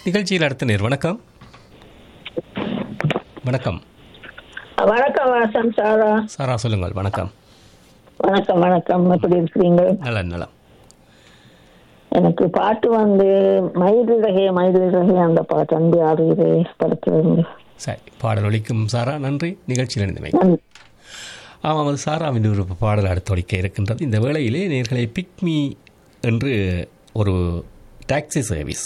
நிகழ்ச்சியில் அடுத்த நேர் வணக்கம் வணக்கம் வணக்கம் வாசன் சாரா சாரா சொல்லுங்கள் வணக்கம் வணக்கம் வணக்கம் எப்படி இருக்கிறீங்க நலம் நலம் எனக்கு பாட்டு வந்து மயில் ரகே மயில் ரகே அந்த பாட்டு அன்பு ஆடுகிறே படத்துல சரி பாடல் ஒலிக்கும் சாரா நன்றி நிகழ்ச்சியில் இணைந்தமை நன்றி ஆமாம் அது சாராவின் ஒரு பாடல் அடுத்தொழிக்க இருக்கின்றது இந்த வேளையிலே நேர்களை பிக்மி என்று ஒரு டாக்ஸி சர்வீஸ்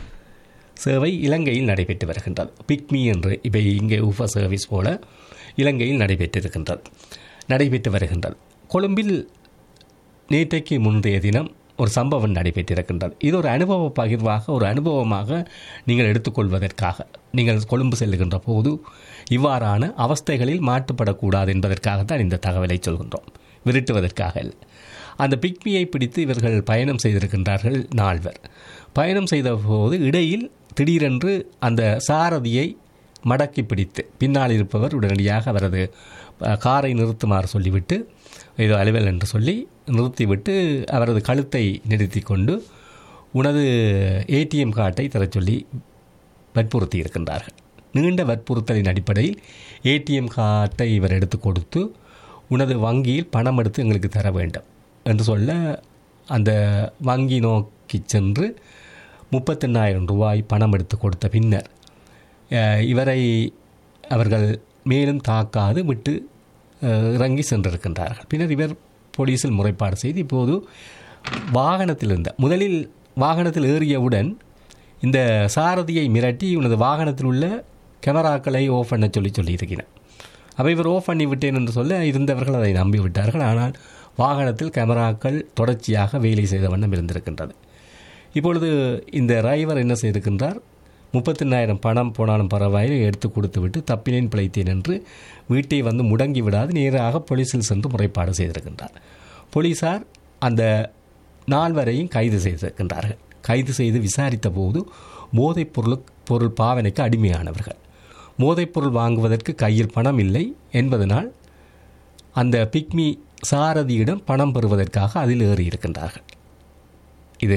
சேவை இலங்கையில் நடைபெற்று வருகின்றது பிக்மி என்று இவை இங்கே உஃப சர்வீஸ் போல இலங்கையில் நடைபெற்றிருக்கின்றது நடைபெற்று வருகின்றது கொழும்பில் நேற்றைக்கு முந்தைய தினம் ஒரு சம்பவம் நடைபெற்றிருக்கின்றது இது ஒரு அனுபவ பகிர்வாக ஒரு அனுபவமாக நீங்கள் எடுத்துக்கொள்வதற்காக நீங்கள் கொழும்பு செல்லுகின்ற போது இவ்வாறான அவஸ்தைகளில் மாட்டுப்படக்கூடாது என்பதற்காகத்தான் இந்த தகவலை சொல்கின்றோம் விரட்டுவதற்காக இல்லை அந்த பிக்மியை பிடித்து இவர்கள் பயணம் செய்திருக்கின்றார்கள் நால்வர் பயணம் செய்த போது இடையில் திடீரென்று அந்த சாரதியை மடக்கி பிடித்து பின்னால் இருப்பவர் உடனடியாக அவரது அஹ், காரை நிறுத்துமாறு சொல்லிவிட்டு ஏதோ அலுவல் என்று சொல்லி நிறுத்திவிட்டு அவரது கழுத்தை நிறுத்தி கொண்டு உனது ஏடிஎம் கார்டை தரச் சொல்லி வற்புறுத்தி இருக்கின்றார்கள் நீண்ட வற்புறுத்தலின் அடிப்படையில் ஏடிஎம் கார்டை இவர் எடுத்து கொடுத்து உனது வங்கியில் பணம் எடுத்து எங்களுக்கு தர வேண்டும் என்று சொல்ல அந்த வங்கி நோக்கி சென்று முப்பத்தெண்ணாயிரம் ரூபாய் பணம் எடுத்து கொடுத்த பின்னர் அஹ், இவரை அவர்கள் மேலும் தாக்காது விட்டு அஹ், இறங்கி சென்றிருக்கின்றார்கள் பின்னர் இவர் போலீஸில் முறைப்பாடு செய்து இப்போது வாகனத்தில் இருந்த முதலில் வாகனத்தில் ஏறியவுடன் இந்த சாரதியை மிரட்டி உனது வாகனத்தில் உள்ள கேமராக்களை ஓஃப் பண்ண சொல்லி சொல்லியிருக்கிறேன் அப்போ இவர் ஓஃப் பண்ணி விட்டேன் என்று சொல்ல இருந்தவர்கள் அதை நம்பி விட்டார்கள் ஆனால் வாகனத்தில் கேமராக்கள் தொடர்ச்சியாக வேலை செய்த வண்ணம் இருந்திருக்கின்றது இப்பொழுது இந்த டிரைவர் என்ன செய்திருக்கின்றார் முப்பத்தினாயிரம் பணம் போனாலும் பரவாயில்லை எடுத்து கொடுத்து விட்டு தப்பினேன் பிழைத்தேன் என்று வீட்டை வந்து முடங்கி விடாது நேராக போலீஸில் சென்று முறைப்பாடு செய்திருக்கின்றார் போலீசார் அந்த நால்வரையும் கைது செய்திருக்கின்றார்கள் கைது செய்து விசாரித்த போது போதைப் பொருள் பொருள் பாவனைக்கு அடிமையானவர்கள் போதைப் பொருள் வாங்குவதற்கு கையில் பணம் இல்லை என்பதனால் அந்த பிக்மி சாரதியிடம் பணம் பெறுவதற்காக அதில் ஏறி இருக்கின்றார்கள் இது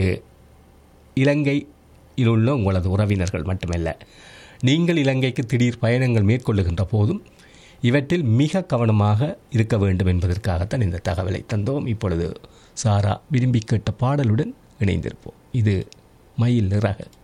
இலங்கையில் உள்ள உங்களது உறவினர்கள் மட்டுமல்ல நீங்கள் இலங்கைக்கு திடீர் பயணங்கள் மேற்கொள்ளுகின்ற போதும் இவற்றில் மிக கவனமாக இருக்க வேண்டும் என்பதற்காகத்தான் இந்த தகவலை தந்தோம் இப்பொழுது சாரா விரும்பி கேட்ட பாடலுடன் இணைந்திருப்போம் இது மயில் நிறக